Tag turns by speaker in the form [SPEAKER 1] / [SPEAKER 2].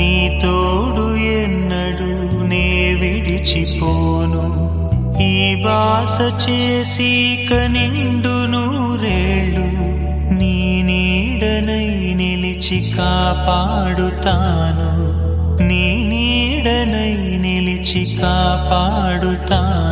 [SPEAKER 1] నీ తోడు ఎన్నడు నే విడిచిపోను ఈ బాస చేసి కనిండు నూరేళ్ళు నీ నీడనై నిలిచి కాపాడుతాను నీ నీడనై నిలిచి కాపాడుతాను